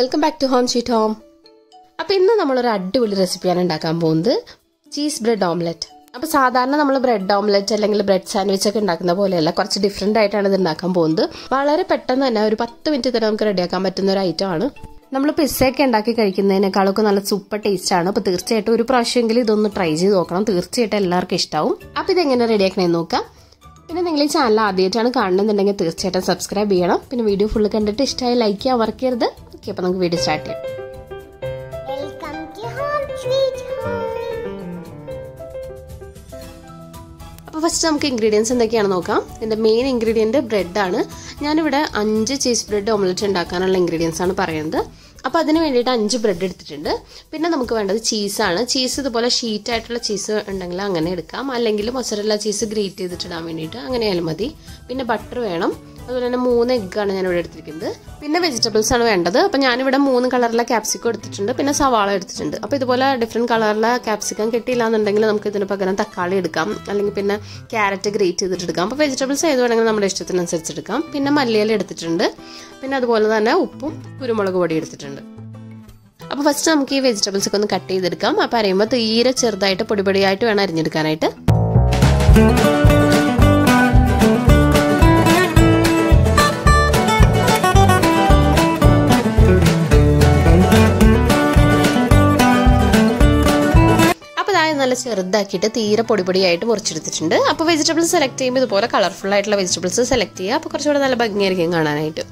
Welcome back to home sweet home അപ്പോൾ ഇന്ന് നമ്മളൊരു അടിപൊളി റെസിപ്പിയാണ് ഉണ്ടാക്കാൻ പോകുന്നത് ചീസ് ബ്രെഡ് ഓംലെറ്റ് അപ്പോൾ സാധാരണ നമ്മൾ ബ്രെഡ് ഓംലെറ്റ് അല്ലെങ്കിൽ ബ്രെഡ് സാൻഡ്വിച്ച് ഒക്കെ ഉണ്ടാക്കുന്ന പോലെയല്ല കുറച്ച് ഡിഫറെൻ്റ് ആയിട്ടാണ് ഇത് ഉണ്ടാക്കാൻ പോകുന്നത് വളരെ പെട്ടെന്ന് തന്നെ ഒരു പത്ത് മിനിറ്റ് തന്നെ നമുക്ക് റെഡിയാക്കാൻ പറ്റുന്ന ഒരു ഐറ്റം ആണ് നമ്മൾ പിസ്സയൊക്കെ ഉണ്ടാക്കി കഴിക്കുന്നതിനേക്കാളൊക്കെ നല്ല സൂപ്പർ ടേസ്റ്റ് ആണ് അപ്പോൾ തീർച്ചയായിട്ടും ഒരു പ്രാവശ്യമെങ്കിലും ഇതൊന്ന് ട്രൈ ചെയ്ത് നോക്കണം തീർച്ചയായിട്ടും എല്ലാവർക്കും ഇഷ്ടമാവും അപ്പോൾ ഇതെങ്ങനെ റെഡിയാക്കണമെന്ന് നോക്കാം പിന്നെ നിങ്ങൾ ഈ ചാനൽ ആദ്യമായിട്ടാണ് കാണുന്നുണ്ടെങ്കിൽ തീർച്ചയായിട്ടും സബ്സ്ക്രൈബ് ചെയ്യണം പിന്നെ വീഡിയോ ഫുള്ള് കണ്ടിട്ട് ഇഷ്ടമായി ലൈക്ക് ചെയ്യാൻ മറക്കരുത് ഓക്കെ അപ്പോൾ നമുക്ക് വീഡിയോ സ്റ്റാർട്ട് ചെയ്യാം Welcome to Home Sweet Home. അപ്പോൾ ഫസ്റ്റ് നമുക്ക് ഇൻഗ്രീഡിയൻസ് എന്തൊക്കെയാണെന്ന് നോക്കാം ഇതിൻ്റെ മെയിൻ ഇൻഗ്രീഡിയൻറ്റ് ബ്രെഡാണ് ഞാനിവിടെ അഞ്ച് ചീസ് ബ്രെഡ് ഓംലെറ്റ് ഉണ്ടാക്കാനുള്ള ഇൻഗ്രീഡിയൻസ് ആണ് പറയുന്നത് അപ്പോൾ അതിന് വേണ്ടിയിട്ട് അഞ്ച് ബ്രെഡ് എടുത്തിട്ടുണ്ട് പിന്നെ നമുക്ക് വേണ്ടത് ചീസാണ് ചീസ് ഇതുപോലെ ഷീറ്റ് ആയിട്ടുള്ള ചീസ് ഉണ്ടെങ്കിൽ അങ്ങനെ എടുക്കാം അല്ലെങ്കിൽ മൊസറല്ല ചീസ് ഗ്രേറ്റ് ചെയ്തിട്ടിടാൻ വേണ്ടിയിട്ട് അങ്ങനെയായാലും മതി പിന്നെ ബട്ടർ വേണം അതുപോലെ തന്നെ മൂന്ന് എഗ്ഗാണ് ഞാൻ ഇവിടെ എടുത്തിരിക്കുന്നത് പിന്നെ വെജിറ്റബിൾസ് ആണ് വേണ്ടത് അപ്പോൾ ഞാനിവിടെ മൂന്ന് കളറിലെ ക്യാപ്സിക്കം എടുത്തിട്ടുണ്ട് പിന്നെ സവാള എടുത്തിട്ടുണ്ട് അപ്പോൾ ഇതുപോലെ ഡിഫറെൻറ്റ് കളറിലെ ക്യാപ്സിക്കം കിട്ടിയില്ല എന്നുണ്ടെങ്കിൽ നമുക്ക് ഇതിന് പകരം തക്കാളി എടുക്കാം അല്ലെങ്കിൽ പിന്നെ ക്യാരറ്റ് ഗ്രേറ്റ് ചെയ്തിട്ട് എടുക്കാം അപ്പോൾ വെജിറ്റബിൾസ് ഏത് വേണമെങ്കിൽ നമ്മുടെ ഇഷ്ടത്തിനനുസരിച്ച് എടുക്കാം പിന്നെ മല്ലിയില എടുത്തിട്ടുണ്ട് പിന്നെ അതുപോലെ തന്നെ ഉപ്പും കുരുമുളക് പൊടി എടുത്തിട്ടുണ്ട് അപ്പോൾ ഫസ്റ്റ് നമുക്ക് ഈ വെജിറ്റബിൾസ് ഒക്കെ ഒന്ന് കട്ട് ചെയ്തെടുക്കാം അപ്പോൾ അരിയുമ്പോൾ തീരെ ചെറുതായിട്ട് പൊടി പൊടിയായിട്ട് വേണം അരിഞ്ഞെടുക്കാനായിട്ട് അപ്പോൾ അതായത് നല്ല ചെറുതാക്കിയിട്ട് തീരെ പൊടി പൊടിയായിട്ട് മുറിച്ചെടുത്തിട്ടുണ്ട് അപ്പോൾ വെജിറ്റബിൾസ് സെലക്ട് ചെയ്യുമ്പോൾ ഇതുപോലെ കളർഫുൾ ആയിട്ടുള്ള വെജിറ്റബിൾസ് സെലക്ട് ചെയ്യുക അപ്പോൾ കുറച്ചുകൂടെ നല്ല ഭംഗിയായിരിക്കും കാണാനായിട്ട്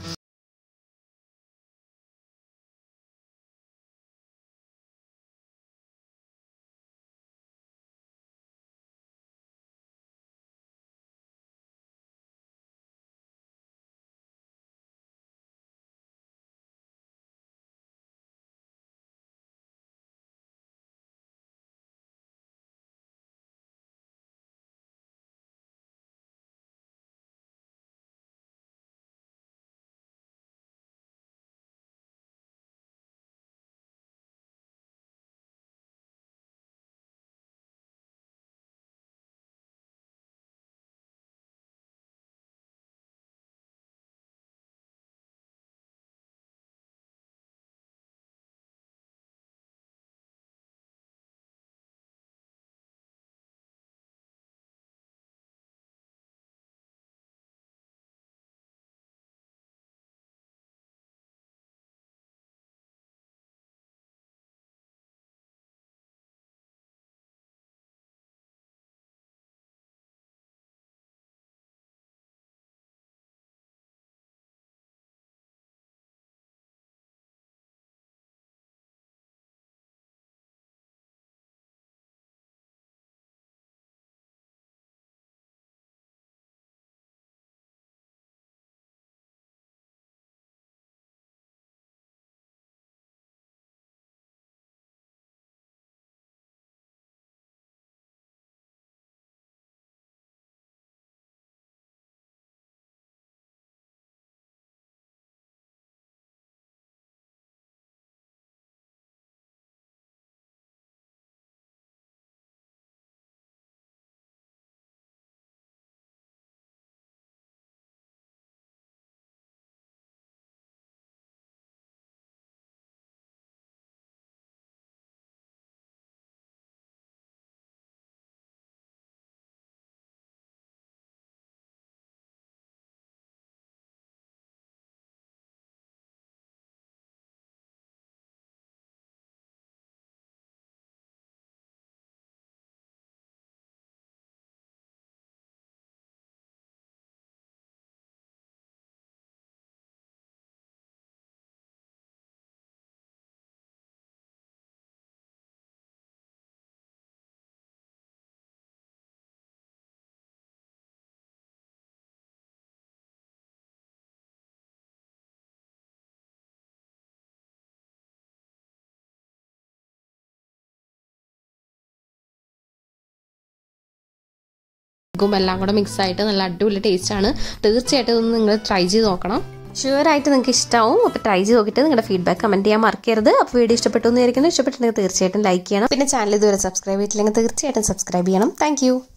ഉം എല്ലാം കൂടെ മിക്സ് ആയിട്ട് നല്ല അടിപൊളി ടേസ്റ്റ് ആണ് തീർച്ചയായിട്ടും ഇതൊന്ന് നിങ്ങൾ ട്രൈ ചെയ്ത് നോക്കണം ഷുവർ ആയിട്ട് നിങ്ങൾക്ക് ഇഷ്ടമാവും അപ്പോൾ ട്രൈ ചെയ്ത് നോക്കിയിട്ട് നിങ്ങളുടെ ഫീഡ്ബാക്ക് കമൻറ്റ് ചെയ്യാൻ മറക്കരുത് അപ്പോൾ വീഡിയോ ഇഷ്ടപ്പെട്ടു എന്ന് വിചാരിക്കുന്നു ഇഷ്ടപ്പെട്ടിട്ടുണ്ടെങ്കിൽ തീർച്ചയായിട്ടും ലൈക്ക് ചെയ്യണം പിന്നെ ചാനൽ ഇതുവരെ സബ്സ്ക്രൈബ് ചെയ്തിട്ടില്ലെങ്കിൽ തീർച്ചയായിട്ടും സബ്സ്ക്രൈബ് ചെയ്യണം താങ്ക്